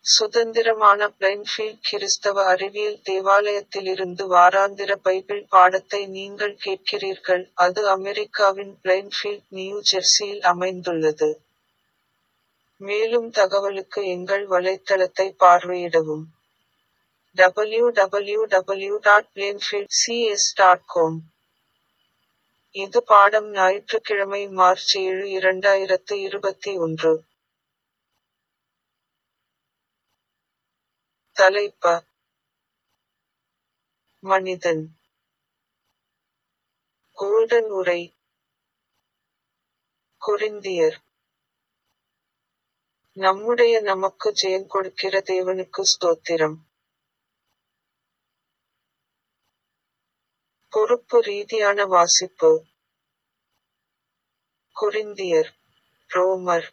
சுதந்திரமான பிளைன்ஃபீல்ட் கிறிஸ்தவ அறிவியல் தேவாலயத்திலிருந்து வாராந்திர பைபிள் பாடத்தை நீங்கள் கேட்கிறீர்கள் அது அமெரிக்காவின் பிளைன்ஃபீல்ட் நியூ ஜெர்சியில் அமைந்துள்ளது மேலும் தகவலுக்கு எங்கள் வலைத்தளத்தை பார்வையிடவும் www.plainfieldcs.com இது பாடம் ஞாயிற்றுக்கிழமை மார்ச் ஏழு இரண்டாயிரத்து இருபத்தி ஒன்று தலைப்ப மனிதன் கோல்டன் உரை கொரிந்தியர் நம்முடைய நமக்கு ஜெயம் கொடுக்கிற தேவனுக்கு ஸ்தோத்திரம் பொறுப்பு ரீதியான வாசிப்பு கொரிந்தியர் ரோமர்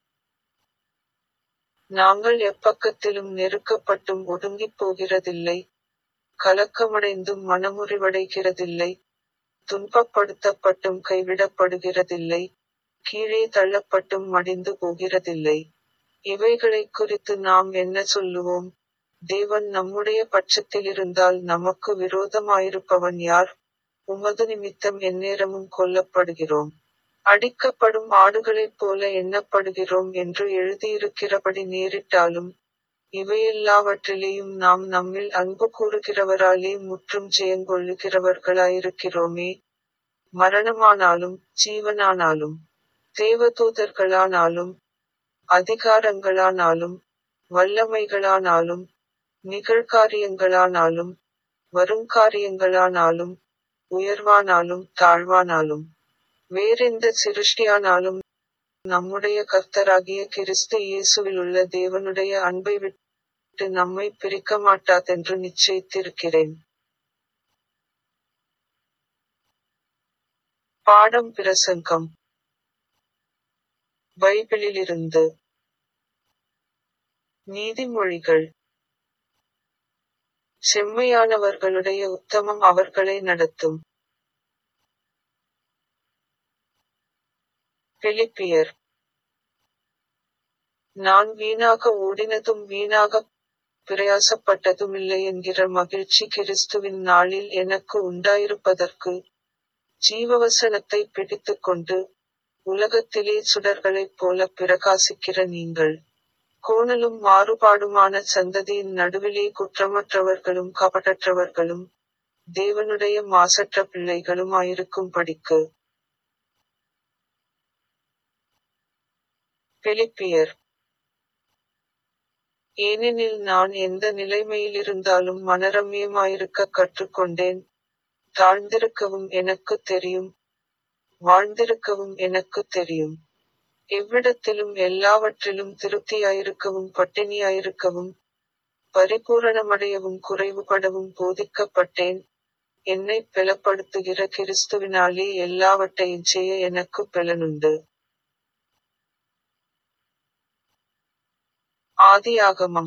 நாங்கள் எப்பக்கத்திலும் நெருக்கப்பட்டும் ஒடுங்கிப் போகிறதில்லை கலக்கமடைந்தும் மனமுறிவடைகிறதில்லை துன்பப்படுத்தப்பட்டும் கைவிடப்படுகிறதில்லை கீழே தள்ளப்பட்டும் மடிந்து போகிறதில்லை இவைகளைக் குறித்து நாம் என்ன சொல்லுவோம் தேவன் நம்முடைய பட்சத்திலிருந்தால் நமக்கு விரோதமாயிருப்பவன் யார் உமது நிமித்தம் எந்நேரமும் கொல்லப்படுகிறோம் அடிக்கப்படும் ஆடுகளைப் போல எண்ணப்படுகிறோம் என்று எழுதியிருக்கிறபடி நேரிட்டாலும் இவையெல்லாவற்றிலேயும் நாம் நம்மில் அன்பு கூறுகிறவராலே முற்றும் ஜெயங்கொள்ளுகிறவர்களாயிருக்கிறோமே மரணமானாலும் ஜீவனானாலும் தேவதூதர்களானாலும் அதிகாரங்களானாலும் வல்லமைகளானாலும் நிகழ்காரியங்களானாலும் வருங்காரியங்களானாலும் உயர்வானாலும் தாழ்வானாலும் வேறெந்த சிருஷ்டியானாலும் நம்முடைய கர்த்தராகிய கிறிஸ்து இயேசுவிலுள்ள தேவனுடைய அன்பை விட்டு நம்மை பிரிக்க மாட்டாதென்று நிச்சயித்திருக்கிறேன் பாடம் பிரசங்கம் பைபிளிலிருந்து நீதிமொழிகள் செம்மையானவர்களுடைய உத்தமம் அவர்களை நடத்தும் பிலிப்பியர் நான் வீணாக ஓடினதும் வீணாக பிரயாசப்பட்டதுமில்லை என்கிற மகிழ்ச்சி கிறிஸ்துவின் நாளில் எனக்கு உண்டாயிருப்பதற்கு ஜீவவசனத்தை பிடித்துக்கொண்டு உலகத்திலே சுடர்களைப் போல பிரகாசிக்கிற நீங்கள் கோணலும் மாறுபாடுமான சந்ததியின் நடுவிலே குற்றமற்றவர்களும் கபடற்றவர்களும் தேவனுடைய மாசற்ற பிள்ளைகளும் ஆயிருக்கும் படிக்கு பிலிப்பியர் ஏனெனில் நான் எந்த நிலைமையிலிருந்தாலும் மனரம்யமாயிருக்க கற்றுக்கொண்டேன் தாழ்ந்திருக்கவும் எனக்கு தெரியும் வாழ்ந்திருக்கவும் எனக்கு தெரியும் எவ்விடத்திலும் எல்லாவற்றிலும் திருப்தியாயிருக்கவும் பட்டினியாயிருக்கவும் பரிபூரணமடையவும் குறைவுபடவும் போதிக்கப்பட்டேன் என்னை பெலப்படுத்துகிற கிறிஸ்துவினாலே எல்லாவற்றையும் செய்ய எனக்கு பெலனுண்டு ஆதியாகமம்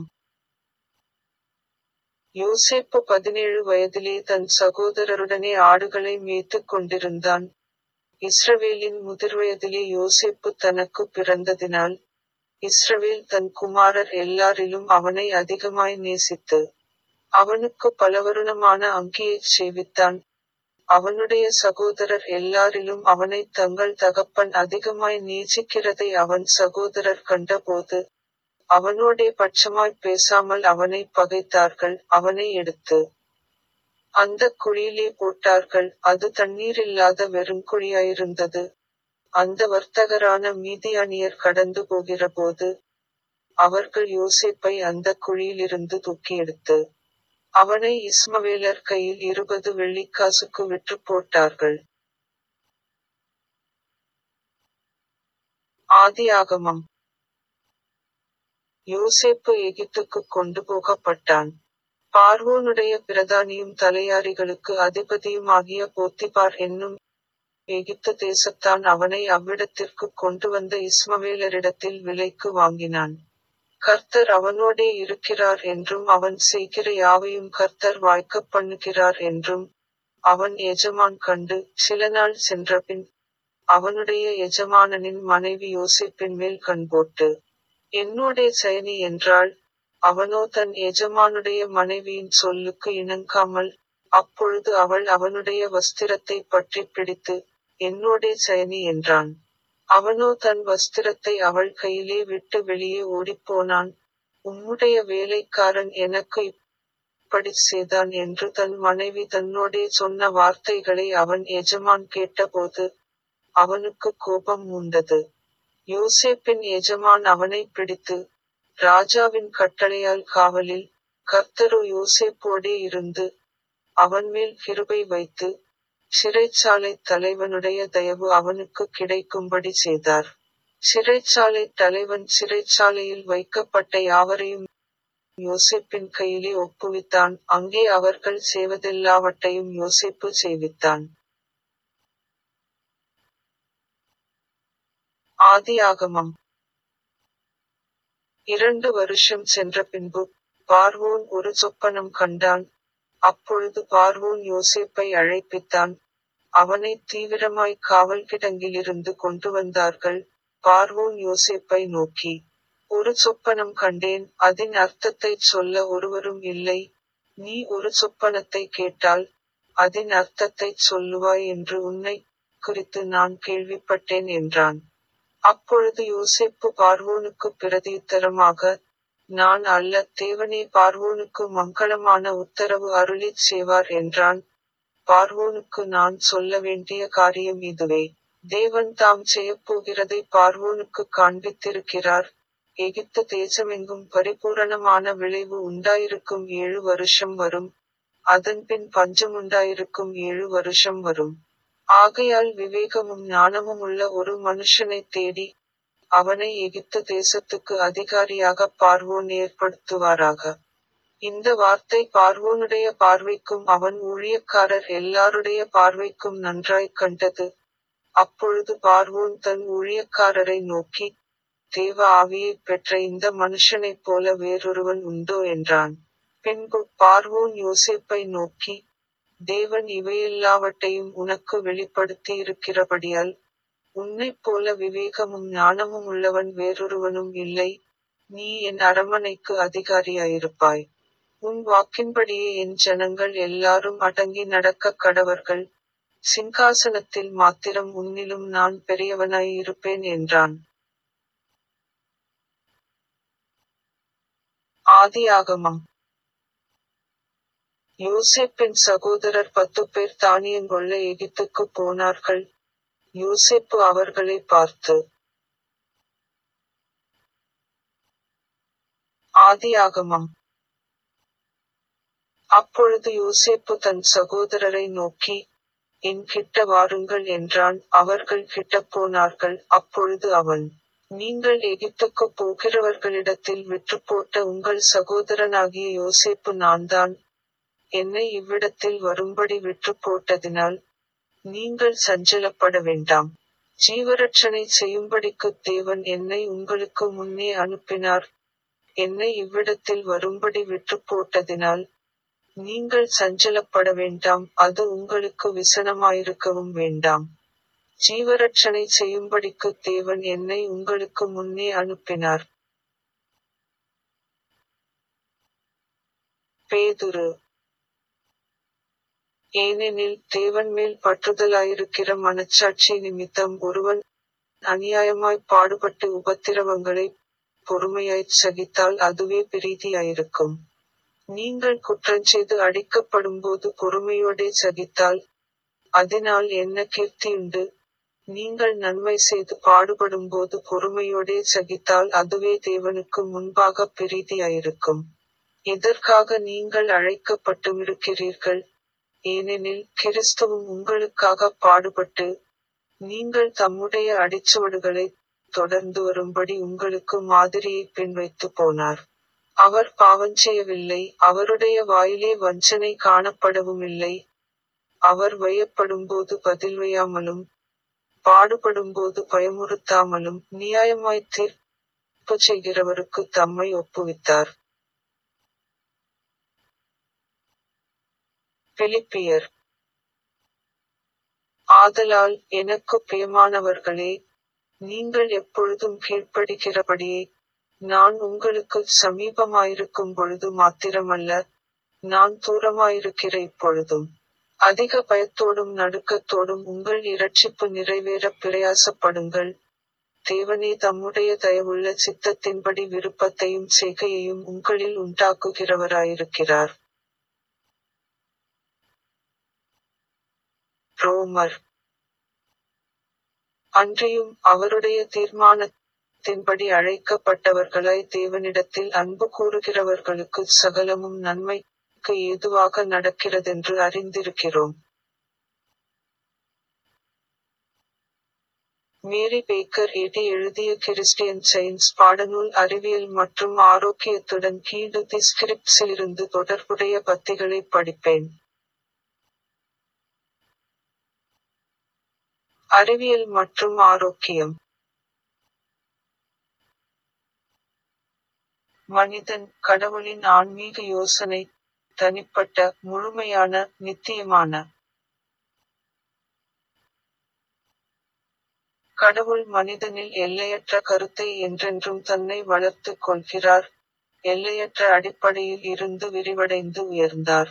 யோசேப்பு பதினேழு வயதிலே தன் சகோதரருடனே ஆடுகளை மேய்த்துக் கொண்டிருந்தான் இஸ்ரவேலின் முதிர்வயதிலே யோசேப்பு தனக்கு பிறந்ததினால் இஸ்ரவேல் தன் குமாரர் எல்லாரிலும் அவனை அதிகமாய் நேசித்து அவனுக்கு பலவருணமான அங்கியைச் செய்வித்தான் அவனுடைய சகோதரர் எல்லாரிலும் அவனை தங்கள் தகப்பன் அதிகமாய் நேசிக்கிறதை அவன் சகோதரர் கண்டபோது அவனோடே பட்சமாய் பேசாமல் அவனை பகைத்தார்கள் அவனை எடுத்து அந்த குழியிலே போட்டார்கள் அது தண்ணீரில்லாத வெறுங்குழியாயிருந்தது அந்த வர்த்தகரான மீதியானியர் கடந்து போகிறபோது அவர்கள் யோசேப்பை அந்த குழியிலிருந்து தூக்கி எடுத்து அவனை இஸ்மவேலர் கையில் இருபது வெள்ளிக்காசுக்கு விற்று போட்டார்கள் ஆதியாகமம் யோசேப்பு எகிப்துக்கு கொண்டு போகப்பட்டான் பார்வோனுடைய பிரதானியும் தலையாரிகளுக்கு அதிபதியுமாகிய போத்திபார் என்னும் எகிப்து தேசத்தான் அவனை அவ்விடத்திற்கு கொண்டு வந்த இஸ்மவேலரிடத்தில் விலைக்கு வாங்கினான் கர்த்தர் அவனோடே இருக்கிறார் என்றும் அவன் செய்கிற யாவையும் கர்த்தர் வாய்க்கப் பண்ணுகிறார் என்றும் அவன் எஜமான் கண்டு சில நாள் சென்றபின் அவனுடைய எஜமானனின் மனைவி யோசிப்பின் மேல் கண் போட்டு என்னோடே சயனி என்றாள் அவனோ தன் எஜமானுடைய மனைவியின் சொல்லுக்கு இணங்காமல் அப்பொழுது அவள் அவனுடைய வஸ்திரத்தை பற்றி பிடித்து என்னோடே சயனி என்றான் அவனோ தன் வஸ்திரத்தை அவள் கையிலே விட்டு வெளியே ஓடிப்போனான் உம்முடைய வேலைக்காரன் எனக்கு இப்படி செய்தான் என்று தன் மனைவி தன்னோடே சொன்ன வார்த்தைகளை அவன் எஜமான் கேட்டபோது அவனுக்கு கோபம் உண்டது யோசேப்பின் எஜமான் அவனை பிடித்து ராஜாவின் கட்டளையால் காவலில் கர்த்தரு யோசேப்போடே இருந்து அவன் மேல் கிருபை வைத்து சிறைச்சாலை தலைவனுடைய தயவு அவனுக்கு கிடைக்கும்படி செய்தார் சிறைச்சாலை தலைவன் சிறைச்சாலையில் வைக்கப்பட்ட யாவரையும் யோசேப்பின் கையிலே ஒப்புவித்தான் அங்கே அவர்கள் செய்வதெல்லாவற்றையும் யோசேப்பு செய்வித்தான் ஆதியாகமம் இரண்டு வருஷம் சென்ற பின்பு பார்வோன் ஒரு சொப்பனம் கண்டான் அப்பொழுது பார்வோன் யோசேப்பை அழைப்பித்தான் அவனை தீவிரமாய் காவல் கிடங்கிலிருந்து கொண்டு வந்தார்கள் பார்வோன் யோசேப்பை நோக்கி ஒரு சொப்பனம் கண்டேன் அதன் அர்த்தத்தைச் சொல்ல ஒருவரும் இல்லை நீ ஒரு சொப்பனத்தை கேட்டால் அதன் அர்த்தத்தைச் சொல்லுவாய் என்று உன்னை குறித்து நான் கேள்விப்பட்டேன் என்றான் அப்பொழுது யோசேப்பு பார்வோனுக்கு பிரதியுத்தரமாக நான் அல்ல தேவனே பார்வோனுக்கு மங்களமான உத்தரவு அருளிச் செய்வார் என்றான் பார்வோனுக்கு நான் சொல்ல வேண்டிய காரியம் இதுவே தேவன் தாம் செய்யப்போகிறதை பார்வோனுக்கு காண்பித்திருக்கிறார் எகிப்து தேசமெங்கும் பரிபூரணமான விளைவு உண்டாயிருக்கும் ஏழு வருஷம் வரும் அதன்பின் பஞ்சமுண்டாயிருக்கும் ஏழு வருஷம் வரும் ஆகையால் விவேகமும் ஞானமும் உள்ள ஒரு மனுஷனை தேடி அவனை எகிப்து தேசத்துக்கு அதிகாரியாக பார்வோன் ஏற்படுத்துவாராக இந்த வார்த்தை பார்வோனுடைய பார்வைக்கும் அவன் ஊழியக்காரர் எல்லாருடைய பார்வைக்கும் நன்றாய்க் கண்டது அப்பொழுது பார்வோன் தன் ஊழியக்காரரை நோக்கி தேவ ஆவியைப் பெற்ற இந்த மனுஷனைப் போல வேறொருவன் உண்டோ என்றான் பின்பு பார்வோன் யோசேப்பை நோக்கி தேவன் இவையெல்லாவற்றையும் உனக்கு வெளிப்படுத்தி இருக்கிறபடியால் உன்னைப் போல விவேகமும் ஞானமும் உள்ளவன் வேறொருவனும் இல்லை நீ என் அரமனைக்கு அதிகாரியாயிருப்பாய் உன் வாக்கின்படியே என் ஜனங்கள் எல்லாரும் அடங்கி நடக்க கடவர்கள் சிங்காசனத்தில் மாத்திரம் உன்னிலும் நான் பெரியவனாய் இருப்பேன் என்றான் ஆதியாகமம் யோசேப்பின் சகோதரர் பத்து பேர் தானியங்கொள்ள எகிப்துக்கு போனார்கள் யோசேப்பு அவர்களை பார்த்து ஆதியாகமம் அப்பொழுது யோசேப்பு தன் சகோதரரை நோக்கி என் கிட்ட வாருங்கள் என்றான் அவர்கள் கிட்ட போனார்கள் அப்பொழுது அவன் நீங்கள் எகிப்துக்கு போகிறவர்களிடத்தில் விற்று போட்ட உங்கள் சகோதரனாகிய யோசேப்பு நான்தான் என்னை இவ்விடத்தில் வரும்படி விற்று போட்டதினால் நீங்கள் சஞ்சலப்பட வேண்டாம் ஜீவரட்சணை செய்யும்படிக்கு தேவன் என்னை உங்களுக்கு முன்னே அனுப்பினார் என்னை இவ்விடத்தில் வரும்படி விற்று போட்டதினால் நீங்கள் சஞ்சலப்பட வேண்டாம் அது உங்களுக்கு விசனமாயிருக்கவும் வேண்டாம் ஜீவரட்சணை செய்யும்படிக்கு தேவன் என்னை உங்களுக்கு முன்னே அனுப்பினார் பேதுரு ஏனெனில் தேவன் மேல் பற்றுதலாயிருக்கிற மனச்சாட்சி நிமித்தம் ஒருவன் அநியாயமாய் பாடுபட்டு உபத்திரவங்களை பொறுமையாய்ச் சகித்தால் அதுவே பிரீதியாயிருக்கும் நீங்கள் குற்றஞ்செய்து அடிக்கப்படும்போது பொறுமையோடே சகித்தால் அதனால் என்ன கீர்த்தியுண்டு நீங்கள் நன்மை செய்து பாடுபடும்போது பொறுமையோடே சகித்தால் அதுவே தேவனுக்கு முன்பாக பிரீதியாயிருக்கும் இதற்காக நீங்கள் அழைக்கப்பட்டுமிருக்கிறீர்கள் ஏனெனில் கிறிஸ்துவும் உங்களுக்காக பாடுபட்டு நீங்கள் தம்முடைய அடிச்சுவடுகளை தொடர்ந்து வரும்படி உங்களுக்கு மாதிரியை பின்வைத்து போனார் அவர் பாவஞ்செய்யவில்லை அவருடைய வாயிலே வஞ்சனை காணப்படவுமில்லை அவர் வயப்படும்போது பதில் வையாமலும் பாடுபடும்போது பயமுறுத்தாமலும் நியாயமாய் தீர்ப்பு செய்கிறவருக்கு தம்மை ஒப்புவித்தார் பிலிப்பியர் ஆதலால் எனக்கு பிரியமானவர்களே நீங்கள் எப்பொழுதும் கீழ்ப்படுகிறபடியே நான் உங்களுக்குச் சமீபமாயிருக்கும் பொழுது மாத்திரமல்ல நான் தூரமாயிருக்கிற இப்பொழுதும் அதிக பயத்தோடும் நடுக்கத்தோடும் உங்கள் இரட்சிப்பு நிறைவேறப் பிரயாசப்படுங்கள் தேவனே தம்முடைய தயவுள்ள சித்தத்தின்படி விருப்பத்தையும் செய்கையையும் உங்களில் உண்டாக்குகிறவராயிருக்கிறார் ரோமர் அன்றியும் அவருடைய தீர்மானத்தின்படி அழைக்கப்பட்டவர்களாய் தேவனிடத்தில் அன்பு கூறுகிறவர்களுக்கு சகலமும் நன்மைக்கு ஏதுவாக நடக்கிறதென்று அறிந்திருக்கிறோம் மேரி பேக்கர் எடி எழுதிய கிறிஸ்டியன் சயின்ஸ் பாடநூல் அறிவியல் மற்றும் ஆரோக்கியத்துடன் கீடு தி ஸ்கிரிப்ட்ஸிலிருந்து தொடர்புடைய பத்திகளை படிப்பேன் அறிவியல் மற்றும் ஆரோக்கியம் மனிதன் கடவுளின் ஆன்மீக யோசனை தனிப்பட்ட முழுமையான நித்தியமான கடவுள் மனிதனில் எல்லையற்ற கருத்தை என்றென்றும் தன்னை வளர்த்துக் கொள்கிறார் எல்லையற்ற அடிப்படையில் இருந்து விரிவடைந்து உயர்ந்தார்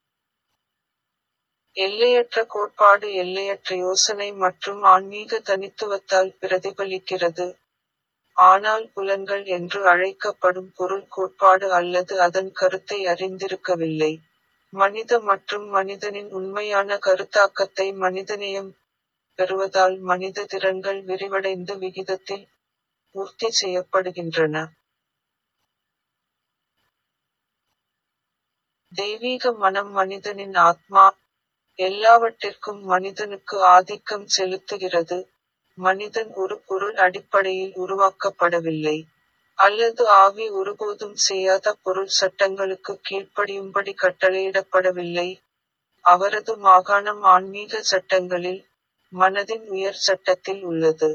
எல்லையற்ற கோட்பாடு எல்லையற்ற யோசனை மற்றும் ஆன்மீக தனித்துவத்தால் பிரதிபலிக்கிறது ஆனால் புலன்கள் என்று அழைக்கப்படும் பொருள் கோட்பாடு அல்லது அதன் கருத்தை அறிந்திருக்கவில்லை மனித மற்றும் மனிதனின் உண்மையான கருத்தாக்கத்தை மனிதநேயம் பெறுவதால் மனித திறன்கள் விரிவடைந்த விகிதத்தில் பூர்த்தி செய்யப்படுகின்றன தெய்வீக மனம் மனிதனின் ஆத்மா எல்லாவற்றிற்கும் மனிதனுக்கு ஆதிக்கம் செலுத்துகிறது மனிதன் ஒரு பொருள் அடிப்படையில் உருவாக்கப்படவில்லை அல்லது ஆவி ஒருபோதும் செய்யாத பொருள் சட்டங்களுக்கு கீழ்ப்படியும்படி கட்டளையிடப்படவில்லை அவரது மாகாணம் ஆன்மீக சட்டங்களில் மனதின் உயர் சட்டத்தில் உள்ளது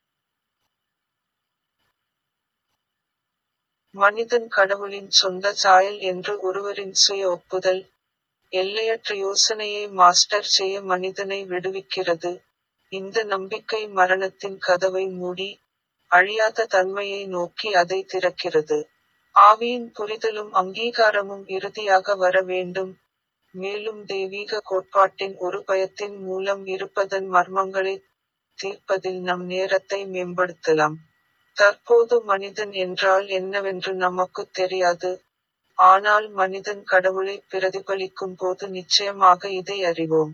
மனிதன் கடவுளின் சொந்த சாயல் என்று ஒருவரின் சுய ஒப்புதல் எல்லையற்ற யோசனையை மாஸ்டர் செய்ய மனிதனை விடுவிக்கிறது இந்த நம்பிக்கை மரணத்தின் கதவை மூடி அழியாத தன்மையை நோக்கி அதை திறக்கிறது ஆவியின் புரிதலும் அங்கீகாரமும் இறுதியாக வர வேண்டும் மேலும் தெய்வீக கோட்பாட்டின் ஒரு பயத்தின் மூலம் இருப்பதன் மர்மங்களை தீர்ப்பதில் நம் நேரத்தை மேம்படுத்தலாம் தற்போது மனிதன் என்றால் என்னவென்று நமக்குத் தெரியாது ஆனால் மனிதன் கடவுளை பிரதிபலிக்கும் போது நிச்சயமாக இதை அறிவோம்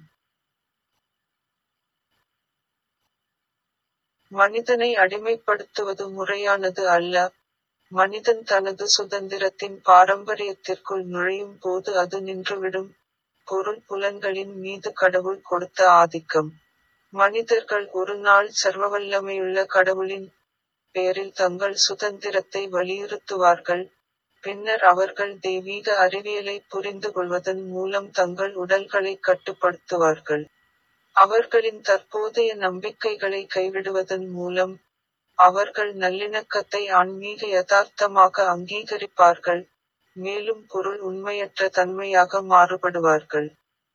மனிதனை அடிமைப்படுத்துவது முறையானது அல்ல மனிதன் தனது சுதந்திரத்தின் பாரம்பரியத்திற்குள் நுழையும் போது அது நின்றுவிடும் பொருள் புலன்களின் மீது கடவுள் கொடுத்த ஆதிக்கம் மனிதர்கள் ஒரு நாள் சர்வவல்லமையுள்ள கடவுளின் பெயரில் தங்கள் சுதந்திரத்தை வலியுறுத்துவார்கள் பின்னர் அவர்கள் தெய்வீக அறிவியலை புரிந்து கொள்வதன் மூலம் தங்கள் உடல்களை கட்டுப்படுத்துவார்கள் அவர்களின் தற்போதைய நம்பிக்கைகளை கைவிடுவதன் மூலம் அவர்கள் நல்லிணக்கத்தை ஆன்மீக யதார்த்தமாக அங்கீகரிப்பார்கள் மேலும் பொருள் உண்மையற்ற தன்மையாக மாறுபடுவார்கள்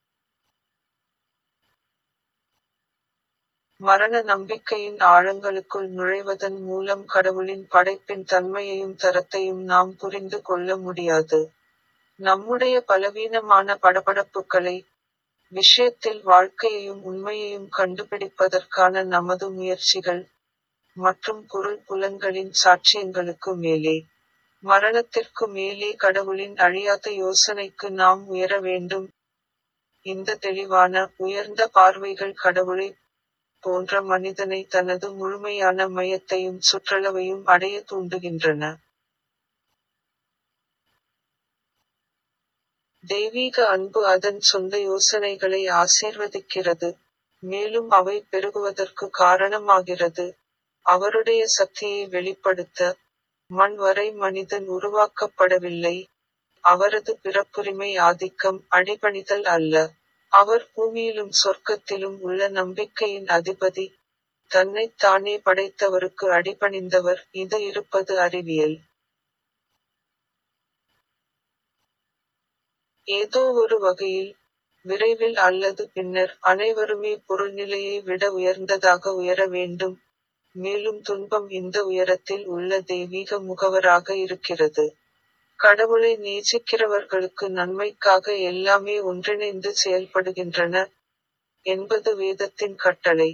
மரண நம்பிக்கையின் ஆழங்களுக்குள் நுழைவதன் மூலம் கடவுளின் படைப்பின் தன்மையையும் தரத்தையும் நாம் புரிந்து கொள்ள முடியாது நம்முடைய பலவீனமான படபடப்புகளை விஷயத்தில் வாழ்க்கையையும் உண்மையையும் கண்டுபிடிப்பதற்கான நமது முயற்சிகள் மற்றும் பொருள் புலன்களின் சாட்சியங்களுக்கு மேலே மரணத்திற்கு மேலே கடவுளின் அழியாத யோசனைக்கு நாம் உயர வேண்டும் இந்த தெளிவான உயர்ந்த பார்வைகள் கடவுளை போன்ற மனிதனை தனது முழுமையான மையத்தையும் சுற்றளவையும் அடைய தூண்டுகின்றன தெய்வீக அன்பு அதன் சொந்த யோசனைகளை ஆசீர்வதிக்கிறது மேலும் அவை பெருகுவதற்கு காரணமாகிறது அவருடைய சக்தியை வெளிப்படுத்த மண் வரை மனிதன் உருவாக்கப்படவில்லை அவரது பிறப்புரிமை ஆதிக்கம் அடிபணிதல் அல்ல அவர் பூமியிலும் சொர்க்கத்திலும் உள்ள நம்பிக்கையின் அதிபதி தன்னைத் தானே படைத்தவருக்கு அடிபணிந்தவர் இது இருப்பது அறிவியல் ஏதோ ஒரு வகையில் விரைவில் அல்லது பின்னர் அனைவருமே பொருள்நிலையை விட உயர்ந்ததாக உயர வேண்டும் மேலும் துன்பம் இந்த உயரத்தில் உள்ள தெய்வீக முகவராக இருக்கிறது கடவுளை நேசிக்கிறவர்களுக்கு நன்மைக்காக எல்லாமே ஒன்றிணைந்து செயல்படுகின்றன என்பது வேதத்தின் கட்டளை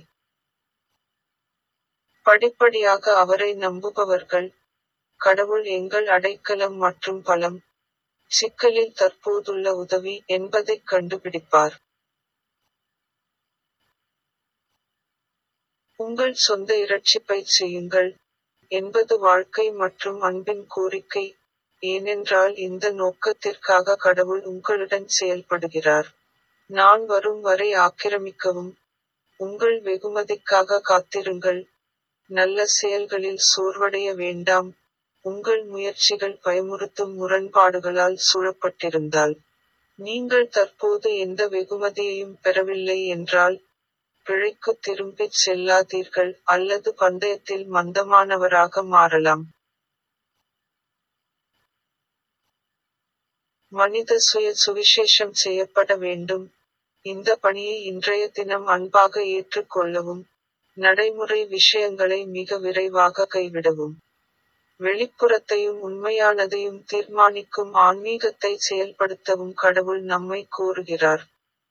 படிப்படியாக அவரை நம்புபவர்கள் கடவுள் எங்கள் அடைக்கலம் மற்றும் பலம் சிக்கலில் தற்போதுள்ள உதவி என்பதைக் கண்டுபிடிப்பார் உங்கள் சொந்த இரட்சிப்பைச் செய்யுங்கள் என்பது வாழ்க்கை மற்றும் அன்பின் கோரிக்கை ஏனென்றால் இந்த நோக்கத்திற்காக கடவுள் உங்களுடன் செயல்படுகிறார் நான் வரும் வரை ஆக்கிரமிக்கவும் உங்கள் வெகுமதிக்காக காத்திருங்கள் நல்ல செயல்களில் சோர்வடைய வேண்டாம் உங்கள் முயற்சிகள் பயமுறுத்தும் முரண்பாடுகளால் சூழப்பட்டிருந்தால் நீங்கள் தற்போது எந்த வெகுமதியையும் பெறவில்லை என்றால் பிழைக்கு திரும்பிச் செல்லாதீர்கள் அல்லது பந்தயத்தில் மந்தமானவராக மாறலாம் மனித சுய சுவிசேஷம் செய்யப்பட வேண்டும் இந்த பணியை இன்றைய தினம் அன்பாக ஏற்றுக்கொள்ளவும் நடைமுறை விஷயங்களை மிக விரைவாக கைவிடவும் வெளிப்புறத்தையும் உண்மையானதையும் தீர்மானிக்கும் ஆன்மீகத்தை செயல்படுத்தவும் கடவுள் நம்மை கோருகிறார்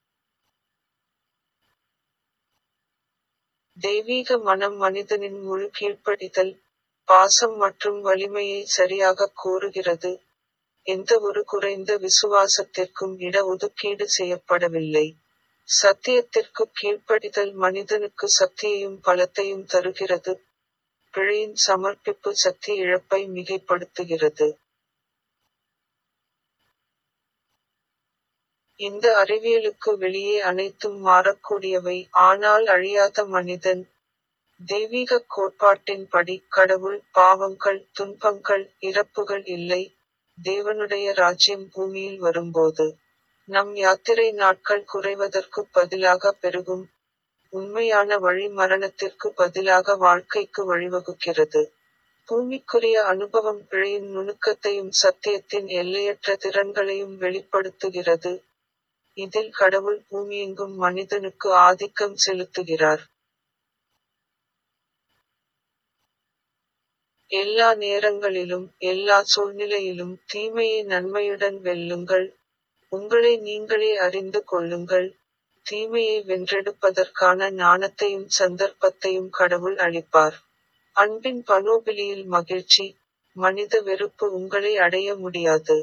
தெய்வீக மனம் மனிதனின் முழு கீழ்ப்படிதல் பாசம் மற்றும் வலிமையை சரியாக கோருகிறது எந்த ஒரு குறைந்த விசுவாசத்திற்கும் இட ஒதுக்கீடு செய்யப்படவில்லை சத்தியத்திற்கு கீழ்ப்படிதல் மனிதனுக்கு சக்தியையும் பலத்தையும் தருகிறது பிழையின் சமர்ப்பிப்பு சக்தி இழப்பை மிகைப்படுத்துகிறது இந்த அறிவியலுக்கு வெளியே அனைத்தும் மாறக்கூடியவை ஆனால் அழியாத மனிதன் தெய்வீக கோட்பாட்டின்படி கடவுள் பாவங்கள் துன்பங்கள் இறப்புகள் இல்லை தேவனுடைய ராஜ்யம் பூமியில் வரும்போது நம் யாத்திரை நாட்கள் குறைவதற்கு பதிலாக பெருகும் உண்மையான வழி மரணத்திற்கு பதிலாக வாழ்க்கைக்கு வழிவகுக்கிறது பூமிக்குரிய அனுபவம் பிழையின் நுணுக்கத்தையும் சத்தியத்தின் எல்லையற்ற திறன்களையும் வெளிப்படுத்துகிறது இதில் கடவுள் பூமியெங்கும் மனிதனுக்கு ஆதிக்கம் செலுத்துகிறார் எல்லா நேரங்களிலும் எல்லா சூழ்நிலையிலும் தீமையை நன்மையுடன் வெல்லுங்கள் உங்களை நீங்களே அறிந்து கொள்ளுங்கள் தீமையை வென்றெடுப்பதற்கான ஞானத்தையும் சந்தர்ப்பத்தையும் கடவுள் அளிப்பார் அன்பின் பனோபிலியில் மகிழ்ச்சி மனித வெறுப்பு உங்களை அடைய முடியாது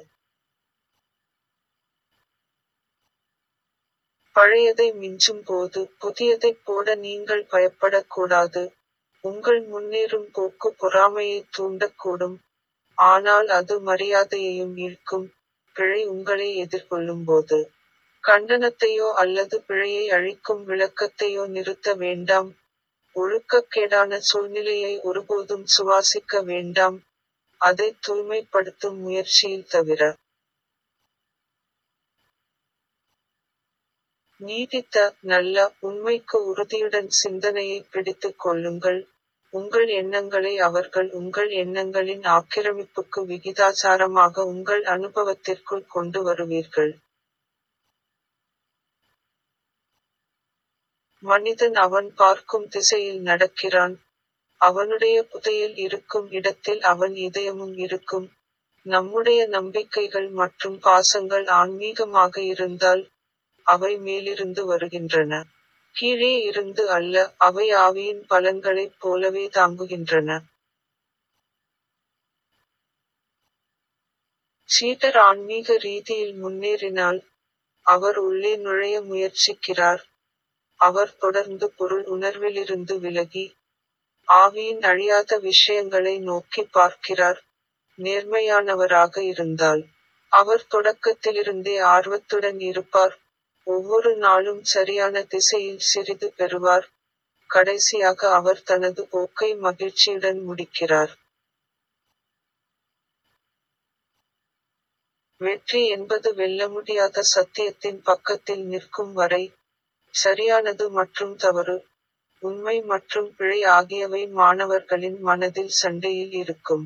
பழையதை மிஞ்சும் போது புதியதைப் போட நீங்கள் பயப்படக்கூடாது உங்கள் முன்னேறும் போக்கு பொறாமையை தூண்டக்கூடும் ஆனால் அது மரியாதையையும் ஈர்க்கும் பிழை உங்களை எதிர்கொள்ளும் போது கண்டனத்தையோ அல்லது பிழையை அழிக்கும் விளக்கத்தையோ நிறுத்த வேண்டாம் ஒழுக்கக்கேடான சூழ்நிலையை ஒருபோதும் சுவாசிக்க வேண்டாம் அதை தூய்மைப்படுத்தும் முயற்சியில் தவிர நீடித்த நல்ல உண்மைக்கு உறுதியுடன் சிந்தனையை பிடித்துக் கொள்ளுங்கள் உங்கள் எண்ணங்களை அவர்கள் உங்கள் எண்ணங்களின் ஆக்கிரமிப்புக்கு விகிதாசாரமாக உங்கள் அனுபவத்திற்குள் கொண்டு வருவீர்கள் மனிதன் அவன் பார்க்கும் திசையில் நடக்கிறான் அவனுடைய புதையல் இருக்கும் இடத்தில் அவன் இதயமும் இருக்கும் நம்முடைய நம்பிக்கைகள் மற்றும் பாசங்கள் ஆன்மீகமாக இருந்தால் அவை மேலிருந்து வருகின்றன கீழே இருந்து அல்ல அவை ஆவியின் பலன்களைப் போலவே தாங்குகின்றன சீடர் ஆன்மீக ரீதியில் முன்னேறினால் அவர் உள்ளே நுழைய முயற்சிக்கிறார் அவர் தொடர்ந்து பொருள் உணர்விலிருந்து விலகி ஆவியின் அழியாத விஷயங்களை நோக்கி பார்க்கிறார் நேர்மையானவராக இருந்தால் அவர் தொடக்கத்திலிருந்தே ஆர்வத்துடன் இருப்பார் ஒவ்வொரு நாளும் சரியான திசையில் சிறிது பெறுவார் கடைசியாக அவர் தனது போக்கை மகிழ்ச்சியுடன் முடிக்கிறார் வெற்றி என்பது வெல்ல முடியாத சத்தியத்தின் பக்கத்தில் நிற்கும் வரை சரியானது மற்றும் தவறு உண்மை மற்றும் பிழை ஆகியவை மாணவர்களின் மனதில் சண்டையில் இருக்கும்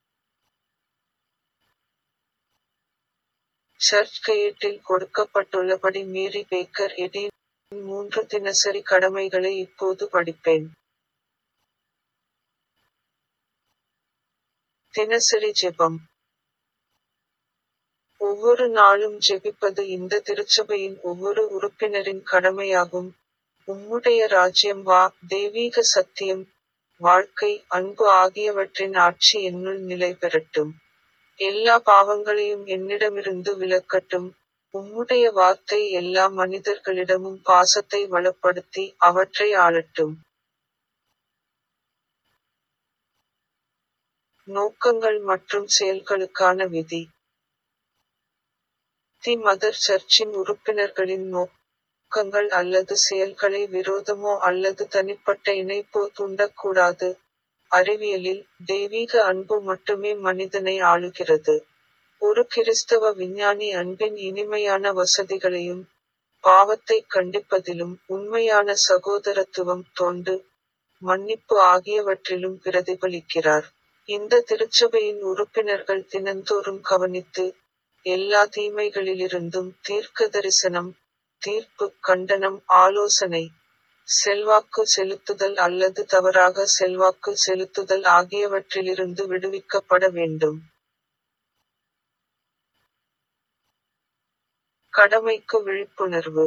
சர்ச் கையேட்டில் கொடுக்கப்பட்டுள்ளபடி மேரி பேக்கர் எடின் மூன்று தினசரி கடமைகளை இப்போது படிப்பேன் தினசரி ஜெபம் ஒவ்வொரு நாளும் ஜெபிப்பது இந்த திருச்சபையின் ஒவ்வொரு உறுப்பினரின் கடமையாகும் உம்முடைய ராஜ்யம் வா தெய்வீக சத்தியம் வாழ்க்கை அன்பு ஆகியவற்றின் ஆட்சி என்னுள் நிலை பெறட்டும் எல்லா பாவங்களையும் என்னிடமிருந்து விலக்கட்டும் உம்முடைய வார்த்தை எல்லா மனிதர்களிடமும் பாசத்தை வளப்படுத்தி அவற்றை ஆளட்டும் நோக்கங்கள் மற்றும் செயல்களுக்கான விதி தி மதர் சர்ச்சின் உறுப்பினர்களின் நோக்கங்கள் அல்லது செயல்களை விரோதமோ அல்லது தனிப்பட்ட இணைப்போ தூண்டக்கூடாது அறிவியலில் தெய்வீக அன்பு மட்டுமே மனிதனை ஆளுகிறது ஒரு கிறிஸ்தவ விஞ்ஞானி அன்பின் இனிமையான வசதிகளையும் பாவத்தை கண்டிப்பதிலும் உண்மையான சகோதரத்துவம் தொண்டு மன்னிப்பு ஆகியவற்றிலும் பிரதிபலிக்கிறார் இந்த திருச்சபையின் உறுப்பினர்கள் தினந்தோறும் கவனித்து எல்லா தீமைகளிலிருந்தும் தீர்க்க தரிசனம் தீர்ப்பு கண்டனம் ஆலோசனை செல்வாக்கு செலுத்துதல் அல்லது தவறாக செல்வாக்கு செலுத்துதல் ஆகியவற்றிலிருந்து விடுவிக்கப்பட வேண்டும் கடமைக்கு விழிப்புணர்வு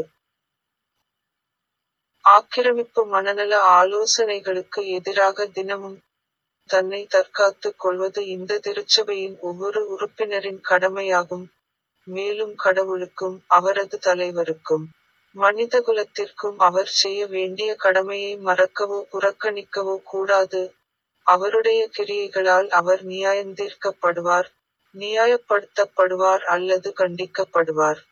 ஆக்கிரமிப்பு மனநல ஆலோசனைகளுக்கு எதிராக தினமும் தன்னை தற்காத்துக் கொள்வது இந்த திருச்சபையின் ஒவ்வொரு உறுப்பினரின் கடமையாகும் மேலும் கடவுளுக்கும் அவரது தலைவருக்கும் மனிதகுலத்திற்கும் அவர் செய்ய வேண்டிய கடமையை மறக்கவோ புறக்கணிக்கவோ கூடாது அவருடைய கிரியைகளால் அவர் நியாயந்தீர்க்கப்படுவார் நியாயப்படுத்தப்படுவார் அல்லது கண்டிக்கப்படுவார்